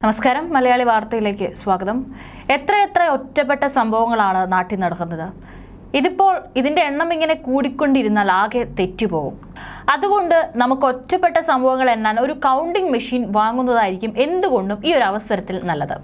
നമസ്കാരം മലയാളി വാർത്തയിലേക്ക് സ്വാഗതം എത്രയെത്ര ഒറ്റപ്പെട്ട സംഭവങ്ങളാണ് നാട്ടിൽ നടക്കുന്നത് ഇതിപ്പോൾ ഇതിന്റെ എണ്ണം ഇങ്ങനെ കൂടിക്കൊണ്ടിരുന്നാൽ ആകെ തെറ്റുപോകും അതുകൊണ്ട് നമുക്ക് ഒറ്റപ്പെട്ട സംഭവങ്ങൾ എണ്ണാൻ ഒരു കൗണ്ടിംഗ് മെഷീൻ വാങ്ങുന്നതായിരിക്കും എന്തുകൊണ്ടും ഈ ഒരു അവസരത്തിൽ നല്ലത്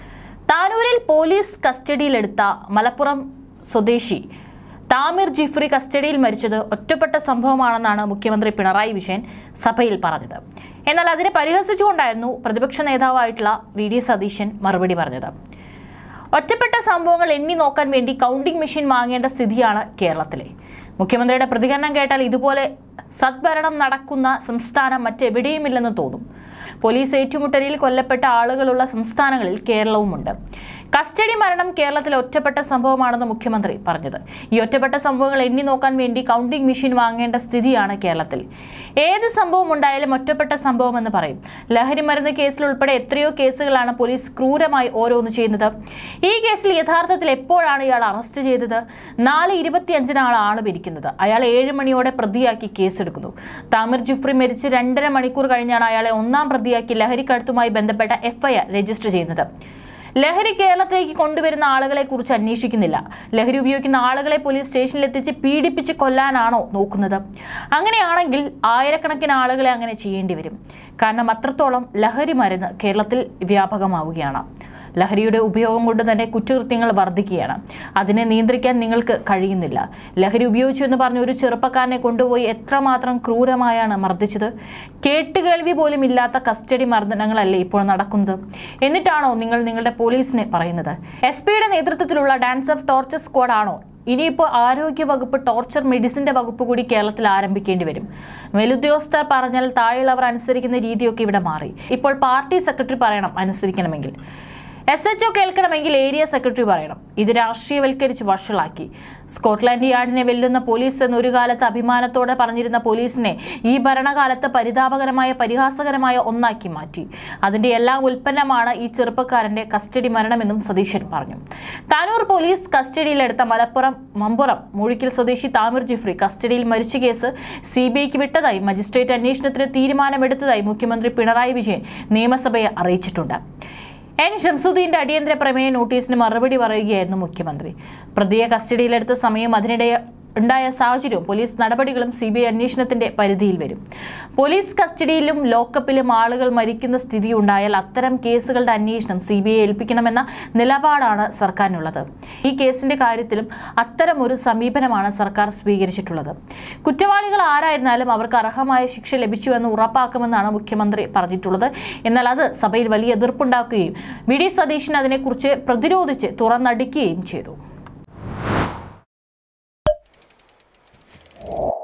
താനൂരിൽ പോലീസ് കസ്റ്റഡിയിലെടുത്ത മലപ്പുറം സ്വദേശി താമിർ ജിഫ്രി കസ്റ്റഡിയിൽ മരിച്ചത് ഒറ്റപ്പെട്ട സംഭവമാണെന്നാണ് മുഖ്യമന്ത്രി പിണറായി വിജയൻ സഭയിൽ പറഞ്ഞത് എന്നാൽ അതിനെ പരിഹസിച്ചുകൊണ്ടായിരുന്നു പ്രതിപക്ഷ നേതാവായിട്ടുള്ള വി ഡി സതീശൻ മറുപടി പറഞ്ഞത് ഒറ്റപ്പെട്ട സംഭവങ്ങൾ എണ്ണി നോക്കാൻ വേണ്ടി കൗണ്ടിംഗ് മെഷീൻ വാങ്ങേണ്ട സ്ഥിതിയാണ് കേരളത്തിലെ മുഖ്യമന്ത്രിയുടെ പ്രതികരണം കേട്ടാൽ ഇതുപോലെ സദ്ഭരണം നടക്കുന്ന സംസ്ഥാനം മറ്റെവിടെയുമില്ലെന്ന് തോന്നും പോലീസ് ഏറ്റുമുട്ടലിൽ കൊല്ലപ്പെട്ട ആളുകളുള്ള സംസ്ഥാനങ്ങളിൽ കേരളവുമുണ്ട് കസ്റ്റഡി മരണം കേരളത്തിൽ ഒറ്റപ്പെട്ട സംഭവമാണെന്ന് മുഖ്യമന്ത്രി പറഞ്ഞത് ഈ ഒറ്റപ്പെട്ട സംഭവങ്ങൾ എണ്ണി നോക്കാൻ വേണ്ടി കൗണ്ടിംഗ് മെഷീൻ വാങ്ങേണ്ട സ്ഥിതിയാണ് കേരളത്തിൽ ഏത് സംഭവം ഉണ്ടായാലും ഒറ്റപ്പെട്ട സംഭവം എന്ന് പറയും ലഹരി മരുന്ന് കേസിൽ ഉൾപ്പെടെ എത്രയോ കേസുകളാണ് പോലീസ് ക്രൂരമായി ഓരോന്ന് ചെയ്യുന്നത് ഈ കേസിൽ യഥാർത്ഥത്തിൽ എപ്പോഴാണ് ഇയാൾ അറസ്റ്റ് ചെയ്തത് നാല് ഇരുപത്തിയഞ്ചിനാണ് ആള് പിരിക്കുന്നത് അയാൾ ഏഴ് മണിയോടെ പ്രതിയാക്കി കേസെടുക്കുന്നു താമിർ ജുഫ്രി മരിച്ച് രണ്ടര മണിക്കൂർ കഴിഞ്ഞാണ് അയാളെ ഒന്നാം പ്രതിയാക്കി ലഹരിക്കടത്തുമായി ബന്ധപ്പെട്ട എഫ്ഐആർ രജിസ്റ്റർ ചെയ്യുന്നത് ലഹരി കേരളത്തിലേക്ക് കൊണ്ടുവരുന്ന ആളുകളെ കുറിച്ച് അന്വേഷിക്കുന്നില്ല ലഹരി ഉപയോഗിക്കുന്ന ആളുകളെ പോലീസ് സ്റ്റേഷനിൽ എത്തിച്ച് പീഡിപ്പിച്ച് കൊല്ലാനാണോ നോക്കുന്നത് അങ്ങനെയാണെങ്കിൽ ആയിരക്കണക്കിന് ആളുകളെ അങ്ങനെ ചെയ്യേണ്ടി വരും കാരണം അത്രത്തോളം ലഹരി മരുന്ന് കേരളത്തിൽ വ്യാപകമാവുകയാണ് ലഹരിയുടെ ഉപയോഗം കൊണ്ട് തന്നെ കുറ്റകൃത്യങ്ങൾ വർദ്ധിക്കുകയാണ് അതിനെ നിയന്ത്രിക്കാൻ നിങ്ങൾക്ക് കഴിയുന്നില്ല ലഹരി ഉപയോഗിച്ചു എന്ന് പറഞ്ഞ ഒരു ചെറുപ്പക്കാരനെ കൊണ്ടുപോയി എത്രമാത്രം ക്രൂരമായാണ് മർദ്ദിച്ചത് കേട്ടുകേൾവി പോലും ഇല്ലാത്ത കസ്റ്റഡി മർദ്ദനങ്ങളല്ലേ ഇപ്പോൾ നടക്കുന്നത് എന്നിട്ടാണോ നിങ്ങൾ നിങ്ങളുടെ പോലീസിനെ പറയുന്നത് എസ് പിയുടെ നേതൃത്വത്തിലുള്ള ഡാൻസ് ഓഫ് ടോർച്ചർ സ്ക്വാഡ് ആണോ ഇനിയിപ്പോൾ ആരോഗ്യ വകുപ്പ് ടോർച്ചർ മെഡിസിന്റെ വകുപ്പ് കൂടി കേരളത്തിൽ ആരംഭിക്കേണ്ടി വരും മേലുദ്യോഗസ്ഥർ പറഞ്ഞാൽ താഴെയുള്ളവർ അനുസരിക്കുന്ന രീതിയൊക്കെ ഇവിടെ മാറി ഇപ്പോൾ പാർട്ടി സെക്രട്ടറി പറയണം അനുസരിക്കണമെങ്കിൽ എസ് എച്ച് ഒ കേൾക്കണമെങ്കിൽ ഏരിയ സെക്രട്ടറി പറയണം ഇത് രാഷ്ട്രീയവൽക്കരിച്ച് വഷളാക്കി സ്കോട്ട്ലാൻഡ് യാർഡിനെ വെല്ലുന്ന പോലീസ് എന്ന് ഒരു കാലത്ത് അഭിമാനത്തോടെ പറഞ്ഞിരുന്ന പോലീസിനെ ഈ ഭരണകാലത്ത് പരിതാപകരമായ പരിഹാസകരമായ ഒന്നാക്കി മാറ്റി അതിന്റെ എല്ലാം ഉൽപ്പന്നമാണ് ഈ ചെറുപ്പക്കാരന്റെ കസ്റ്റഡി മരണമെന്നും സതീശൻ പറഞ്ഞു താനൂർ പോലീസ് കസ്റ്റഡിയിലെടുത്ത മലപ്പുറം മമ്പുറം മൂഴിക്കൽ സ്വദേശി താമിർ ജിഫ്രി കസ്റ്റഡിയിൽ മരിച്ച കേസ് സി ബി ഐക്ക് വിട്ടതായി മജിസ്ട്രേറ്റ് അന്വേഷണത്തിന് തീരുമാനമെടുത്തതായി മുഖ്യമന്ത്രി പിണറായി വിജയൻ നിയമസഭയെ അറിയിച്ചിട്ടുണ്ട് എൻ ഷംസുദ്ദീന്റെ അടിയന്തര പ്രമേയ നോട്ടീസിന് മറുപടി പറയുകയായിരുന്നു മുഖ്യമന്ത്രി പ്രതിയെ കസ്റ്റഡിയിലെടുത്ത സമയം അതിനിടെ ഉണ്ടായ സാഹചര്യവും പോലീസ് നടപടികളും സി ബി ഐ അന്വേഷണത്തിന്റെ പരിധിയിൽ വരും പോലീസ് കസ്റ്റഡിയിലും ലോക്കപ്പിലും ആളുകൾ മരിക്കുന്ന സ്ഥിതി ഉണ്ടായാൽ അത്തരം കേസുകളുടെ അന്വേഷണം സി ബി ഐ ഏൽപ്പിക്കണമെന്ന നിലപാടാണ് സർക്കാരിനുള്ളത് ഈ കേസിന്റെ കാര്യത്തിലും അത്തരം ഒരു സമീപനമാണ് സർക്കാർ സ്വീകരിച്ചിട്ടുള്ളത് കുറ്റവാളികൾ ആരായിരുന്നാലും അവർക്ക് അർഹമായ ശിക്ഷ ലഭിച്ചുവെന്ന് ഉറപ്പാക്കുമെന്നാണ് മുഖ്യമന്ത്രി പറഞ്ഞിട്ടുള്ളത് എന്നാൽ അത് സഭയിൽ വലിയ എതിർപ്പുണ്ടാക്കുകയും വി ഡി സതീശൻ അതിനെക്കുറിച്ച് പ്രതിരോധിച്ച് തുറന്നടിക്കുകയും ചെയ്തു